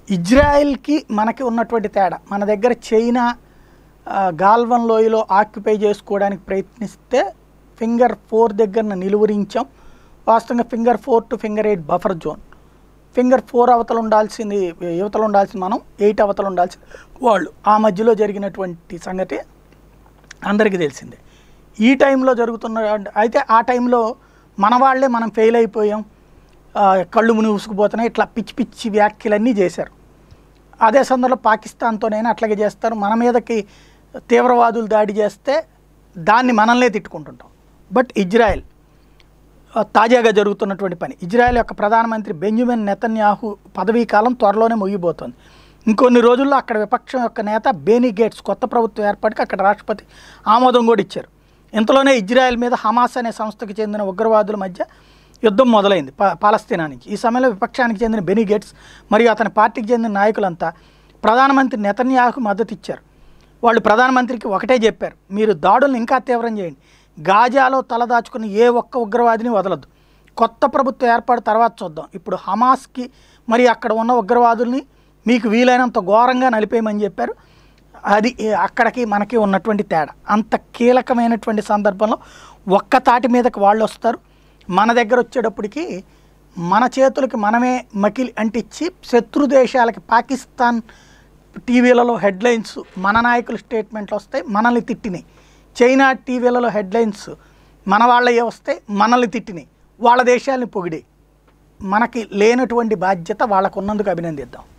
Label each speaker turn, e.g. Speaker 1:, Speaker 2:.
Speaker 1: ఇజ్రాయెల్కి మనకి ఉన్నటువంటి తేడా మన దగ్గర చైనా ఆ, గాల్వన్ లోయలో ఆక్యుపై చేసుకోవడానికి ప్రయత్నిస్తే ఫింగర్ ఫోర్ దగ్గర నిలువరించాం వాస్తవంగా finger four to finger eight buffer zone finger four అవతల ఉండాల్సింది యువతలు ఉండాల్సింది మనం ఎయిట్ అవతల ఉండాల్సింది వాళ్ళు ఆ మధ్యలో జరిగినటువంటి సంగతి అందరికీ తెలిసిందే ఈ టైంలో జరుగుతున్న అయితే ఆ టైంలో మన వాళ్ళే మనం ఫెయిల్ అయిపోయాం ఆ, కళ్ళు మునిగుసుకుపోతున్నాయి ఇట్లా పిచ్చి పిచ్చి వ్యాఖ్యలన్నీ చేశారు అదే సందర్భంలో పాకిస్తాన్తోనైనా అట్లాగే చేస్తారు మన మీదకి తీవ్రవాదులు దాడి చేస్తే దాన్ని మనల్నే తిట్టుకుంటుంటాం బట్ ఇజ్రాయెల్ ఆ, తాజాగా జరుగుతున్నటువంటి పని ఇజ్రాయెల్ యొక్క ప్రధానమంత్రి బెంజమిన్ నెతన్యాహు పదవీ కాలం త్వరలోనే ముగిపోతుంది ఇంకొన్ని రోజుల్లో అక్కడ విపక్షం యొక్క నేత బేనీ గేట్స్ కొత్త ప్రభుత్వం ఏర్పాటుకి అక్కడ రాష్ట్రపతి ఆమోదం కూడా ఇచ్చారు ఇంతలోనే ఇజ్రాయెల్ మీద హమాస్ అనే సంస్థకు చెందిన ఉగ్రవాదుల మధ్య యుద్ధం మొదలైంది పా పాలస్తీనా నుంచి ఈ సమయంలో విపక్షానికి చెందిన బెనీ గేట్స్ మరియు అతని పార్టీకి చెందిన నాయకులంతా ప్రధానమంత్రి నెతన్యాహుకు మద్దతు ఇచ్చారు వాళ్ళు ప్రధానమంత్రికి ఒకటే చెప్పారు మీరు దాడులను ఇంకా తీవ్రం చేయండి గాజాలో తలదాచుకుని ఏ ఒక్క ఉగ్రవాదిని వదలొద్దు కొత్త ప్రభుత్వ ఏర్పాటు తర్వాత చూద్దాం ఇప్పుడు హమాస్కి మరి అక్కడ ఉన్న ఉగ్రవాదుల్ని మీకు వీలైనంత ఘోరంగా నలిపేయమని చెప్పారు అది ఏ- అక్కడికి మనకి ఉన్నటువంటి తేడా అంత కీలకమైనటువంటి సందర్భంలో ఒక్క తాటి మీదకి వాళ్ళు వస్తారు మన దగ్గర వచ్చేటప్పటికి మన చేతులకి మనమే మకిలి అంటించి శత్రు దేశాలకి పాకిస్తాన్ టీవీలలో హెడ్లైన్స్ మన నాయకుల స్టేట్మెంట్లు వస్తాయి మనల్ని తిట్టినాయి చైనా టీవీలలో హెడ్లైన్స్ మన వాళ్ళే వస్తాయి మనల్ని తిట్టినాయి వాళ్ళ దేశాలని పొగిడే మనకి లేనటువంటి బాధ్యత వాళ్ళకు ఉన్నందుకు అభినందిద్దాం